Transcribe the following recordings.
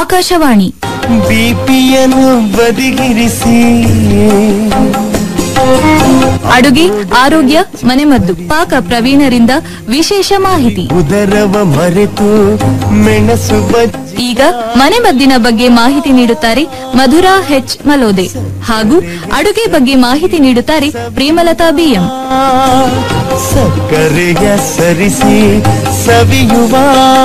ಆಕಾಶವಾಣಿ ಬಿಪಿಯನ್ನು ಬದಿಗಿರಿಸಿ ಅಡುಗೆ ಆರೋಗ್ಯ ಮನೆಮದ್ದು ಪಾಕ ಪ್ರವೀಣರಿಂದ ವಿಶೇಷ ಮಾಹಿತಿ ಉದರವ ಮರೆತು ಮೆಣಸು ಬಜ್ಜಿ ಈಗ ಮನೆಮದ್ದಿನ ಬಗ್ಗೆ ಮಾಹಿತಿ ನೀಡುತ್ತಾರೆ ಮಧುರಾ ಹೆಚ್ ಮಲೋದೆ ಹಾಗೂ ಅಡುಗೆ ಬಗ್ಗೆ ಮಾಹಿತಿ ನೀಡುತ್ತಾರೆ ಪ್ರೇಮಲತಾ ಬಿಎಂ ಸಕ್ಕರೆಯ ಸರಿಸಿ ಸವಿಯುವ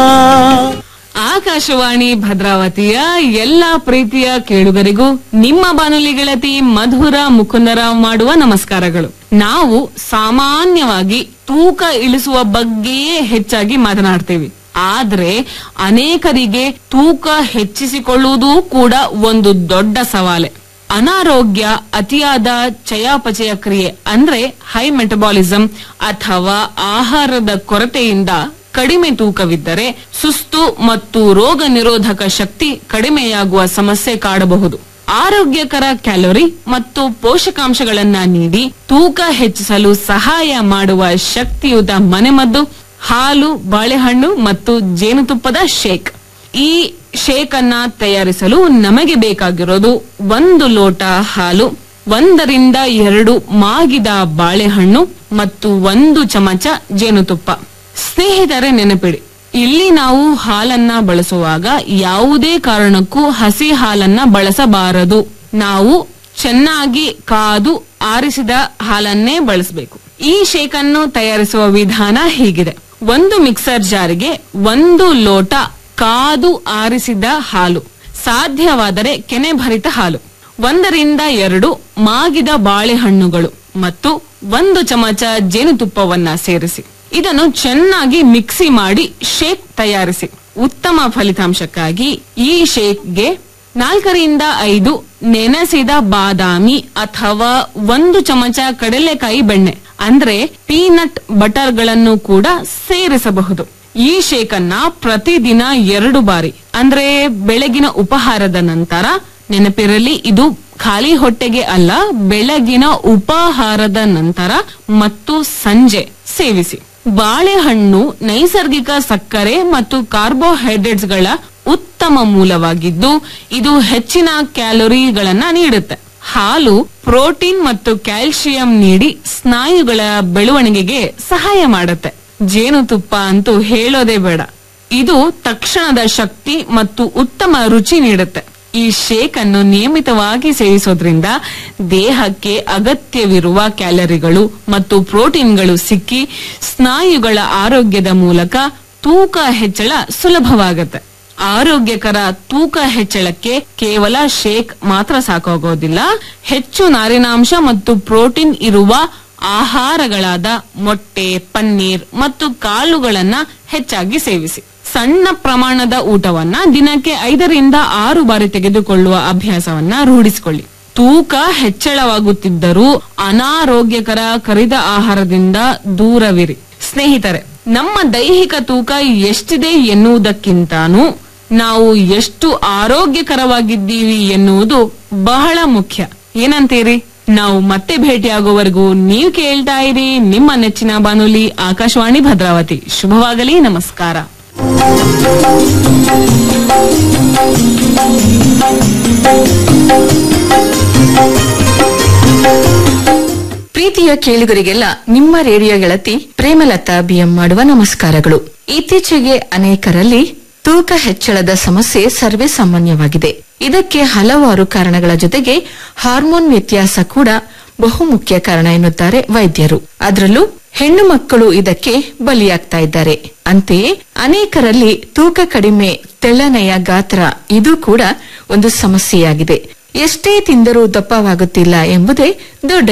ಆಕಾಶವಾಣಿ ಭದ್ರಾವತಿಯ ಎಲ್ಲ ಪ್ರೀತಿಯ ಕೇಳುಗರಿಗೂ ನಿಮ್ಮ ಬಾನುಲಿ ಗೆಳತಿ ಮಧುರ ಮುಕುಂದರಾವ್ ಮಾಡುವ ನಮಸ್ಕಾರಗಳು ನಾವು ಸಾಮಾನ್ಯವಾಗಿ ತೂಕ ಇಳಿಸುವ ಬಗ್ಗೆಯೇ ಹೆಚ್ಚಾಗಿ ಮಾತನಾಡ್ತೇವೆ ಆದ್ರೆ ಅನೇಕರಿಗೆ ತೂಕ ಹೆಚ್ಚಿಸಿಕೊಳ್ಳುವುದೂ ಕೂಡ ಒಂದು ದೊಡ್ಡ ಸವಾಲೆ ಅನಾರೋಗ್ಯ ಅತಿಯಾದ ಚಯಾಪಚಯ ಕ್ರಿಯೆ ಅಂದ್ರೆ ಹೈ ಮೆಟಬಾಲಿಸಂ ಅಥವಾ ಆಹಾರದ ಕೊರತೆಯಿಂದ ಕಡಿಮೆ ತೂಕವಿದ್ದರೆ ಸುಸ್ತು ಮತ್ತು ರೋಗ ನಿರೋಧಕ ಶಕ್ತಿ ಕಡಿಮೆಯಾಗುವ ಸಮಸ್ಯೆ ಕಾಡಬಹುದು ಆರೋಗ್ಯಕರ ಕ್ಯಾಲೋರಿ ಮತ್ತು ಪೋಷಕಾಂಶಗಳನ್ನ ನೀಡಿ ತೂಕ ಹೆಚ್ಚಿಸಲು ಸಹಾಯ ಮಾಡುವ ಶಕ್ತಿಯುತ ಮನೆಮದ್ದು ಹಾಲು ಬಾಳೆಹಣ್ಣು ಮತ್ತು ಜೇನುತುಪ್ಪದ ಶೇಕ್ ಈ ಶೇಕ್ ಅನ್ನ ತಯಾರಿಸಲು ನಮಗೆ ಬೇಕಾಗಿರೋದು ಒಂದು ಲೋಟ ಹಾಲು ಒಂದರಿಂದ ಎರಡು ಮಾಗಿದ ಬಾಳೆಹಣ್ಣು ಮತ್ತು ಒಂದು ಚಮಚ ಜೇನುತುಪ್ಪ ಸ್ನೇಹಿತರೆ ನೆನಪಿಡಿ ಇಲ್ಲಿ ನಾವು ಹಾಲನ್ನ ಬಳಸುವಾಗ ಯಾವುದೇ ಕಾರಣಕ್ಕೂ ಹಸಿ ಹಾಲನ್ನ ಬಳಸಬಾರದು ನಾವು ಚೆನ್ನಾಗಿ ಕಾದು ಆರಿಸಿದ ಹಾಲನ್ನೇ ಬಳಸಬೇಕು ಈ ಶೇಕ್ ಅನ್ನು ತಯಾರಿಸುವ ವಿಧಾನ ಹೀಗಿದೆ ಒಂದು ಮಿಕ್ಸರ್ ಜಾರಿಗೆ ಒಂದು ಲೋಟ ಕಾದು ಆರಿಸಿದ ಹಾಲು ಸಾಧ್ಯವಾದರೆ ಕೆನೆಭರಿತ ಹಾಲು ಒಂದರಿಂದ ಎರಡು ಮಾಗಿದ ಬಾಳೆಹಣ್ಣುಗಳು ಮತ್ತು ಒಂದು ಚಮಚ ಜೇನುತುಪ್ಪವನ್ನ ಸೇರಿಸಿ ಇದನ್ನು ಚೆನ್ನಾಗಿ ಮಿಕ್ಸಿ ಮಾಡಿ ಶೇಕ್ ತಯಾರಿಸಿ ಉತ್ತಮ ಫಲಿತಾಂಶಕ್ಕಾಗಿ ಈ ಶೇಕ್ಗೆ ನಾಲ್ಕರಿಂದ ಐದು ನೆನೆಸಿದ ಬಾದಾಮಿ ಅಥವಾ ಒಂದು ಚಮಚ ಕಡಲೆಕಾಯಿ ಬೆಣ್ಣೆ ಅಂದ್ರೆ ಪೀನಟ್ ಬಟರ್ ಗಳನ್ನು ಕೂಡ ಸೇರಿಸಬಹುದು ಈ ಶೇಕ್ ಅನ್ನ ಪ್ರತಿದಿನ ಎರಡು ಬಾರಿ ಅಂದ್ರೆ ಬೆಳಗಿನ ಉಪಹಾರದ ನಂತರ ನೆನಪಿರಲಿ ಇದು ಖಾಲಿ ಹೊಟ್ಟೆಗೆ ಅಲ್ಲ ಬೆಳಗಿನ ಉಪಹಾರದ ನಂತರ ಮತ್ತು ಸಂಜೆ ಸೇವಿಸಿ ಬಾಳೆಹಣ್ಣು ನೈಸರ್ಗಿಕ ಸಕ್ಕರೆ ಮತ್ತು ಕಾರ್ಬೋಹೈಡ್ರೇಟ್ಸ್ ಗಳ ಉತ್ತಮ ಮೂಲವಾಗಿದ್ದು ಇದು ಹೆಚ್ಚಿನ ಕ್ಯಾಲೋರಿಗಳನ್ನ ನೀಡುತ್ತೆ ಹಾಲು ಪ್ರೋಟೀನ್ ಮತ್ತು ಕ್ಯಾಲ್ಸಿಯಂ ನೀಡಿ ಸ್ನಾಯುಗಳ ಬೆಳವಣಿಗೆಗೆ ಸಹಾಯ ಮಾಡುತ್ತೆ ಜೇನುತುಪ್ಪ ಅಂತೂ ಹೇಳೋದೇ ಬೇಡ ಇದು ತಕ್ಷಣದ ಶಕ್ತಿ ಮತ್ತು ಉತ್ತಮ ರುಚಿ ನೀಡುತ್ತೆ ಈ ಶೇಕ್ ಅನ್ನು ನಿಯಮಿತವಾಗಿ ಸೇವಿಸೋದ್ರಿಂದ ದೇಹಕ್ಕೆ ಅಗತ್ಯವಿರುವ ಕ್ಯಾಲರಿಗಳು ಮತ್ತು ಪ್ರೋಟೀನ್ಗಳು ಸಿಕ್ಕಿ ಸ್ನಾಯುಗಳ ಆರೋಗ್ಯದ ಮೂಲಕ ತೂಕ ಹೆಚ್ಚಳ ಸುಲಭವಾಗುತ್ತೆ ಆರೋಗ್ಯಕರ ತೂಕ ಹೆಚ್ಚಳಕ್ಕೆ ಕೇವಲ ಶೇಕ್ ಮಾತ್ರ ಸಾಕಾಗೋದಿಲ್ಲ ಹೆಚ್ಚು ನಾರಿನಾಂಶ ಮತ್ತು ಪ್ರೋಟೀನ್ ಇರುವ ಆಹಾರಗಳಾದ ಮೊಟ್ಟೆ ಪನ್ನೀರ್ ಮತ್ತು ಕಾಳುಗಳನ್ನ ಹೆಚ್ಚಾಗಿ ಸೇವಿಸಿ ಸಣ್ಣ ಪ್ರಮಾಣದ ಊಟವನ್ನ ದಿನಕ್ಕೆ ಐದರಿಂದ ಆರು ಬಾರಿ ತೆಗೆದುಕೊಳ್ಳುವ ಅಭ್ಯಾಸವನ್ನ ರೂಢಿಸಿಕೊಳ್ಳಿ ತೂಕ ಹೆಚ್ಚಳವಾಗುತ್ತಿದ್ದರೂ ಅನಾರೋಗ್ಯಕರ ಕರಿದ ಆಹಾರದಿಂದ ದೂರವಿರಿ ಸ್ನೇಹಿತರೆ ನಮ್ಮ ದೈಹಿಕ ತೂಕ ಎಷ್ಟಿದೆ ಎನ್ನುವುದಕ್ಕಿಂತಾನೂ ನಾವು ಎಷ್ಟು ಆರೋಗ್ಯಕರವಾಗಿದ್ದೀವಿ ಎನ್ನುವುದು ಬಹಳ ಮುಖ್ಯ ಏನಂತೀರಿ ನಾವು ಮತ್ತೆ ಭೇಟಿಯಾಗುವವರೆಗೂ ನೀವು ಕೇಳ್ತಾ ಇರಿ ನಿಮ್ಮ ನೆಚ್ಚಿನ ಬಾನುಲಿ ಆಕಾಶವಾಣಿ ಭದ್ರಾವತಿ ಶುಭವಾಗಲಿ ನಮಸ್ಕಾರ ಪ್ರೀತಿಯ ಕೇಳುಗರಿಗೆಲ್ಲ ನಿಮ್ಮ ರೇಡಿಯೋ ಗೆಳತಿ ಪ್ರೇಮಲತಾ ಬಿಎಂ ಮಾಡುವ ನಮಸ್ಕಾರಗಳು ಇತ್ತೀಚೆಗೆ ಅನೇಕರಲ್ಲಿ ತೂಕ ಹೆಚ್ಚಳದ ಸಮಸ್ಯೆ ಸರ್ವೇ ಸಾಮಾನ್ಯವಾಗಿದೆ ಇದಕ್ಕೆ ಹಲವಾರು ಕಾರಣಗಳ ಜೊತೆಗೆ ಹಾರ್ಮೋನ್ ವ್ಯತ್ಯಾಸ ಕೂಡ ಬಹುಮುಖ್ಯ ಕಾರಣ ಎನ್ನುತ್ತಾರೆ ವೈದ್ಯರು ಅದರಲ್ಲೂ ಹೆಣ್ಣು ಮಕ್ಕಳು ಇದಕ್ಕೆ ಬಲಿಯಾಗ್ತಾ ಇದ್ದಾರೆ ಅಂತೆಯೇ ಅನೇಕರಲ್ಲಿ ತೂಕ ಕಡಿಮೆ ತೆಳ್ಳನೆಯ ಗಾತ್ರ ಇದು ಕೂಡ ಒಂದು ಸಮಸ್ಯೆಯಾಗಿದೆ ಎಷ್ಟೇ ತಿಂದರೂ ದಪ್ಪವಾಗುತ್ತಿಲ್ಲ ಎಂಬುದೇ ದೊಡ್ಡ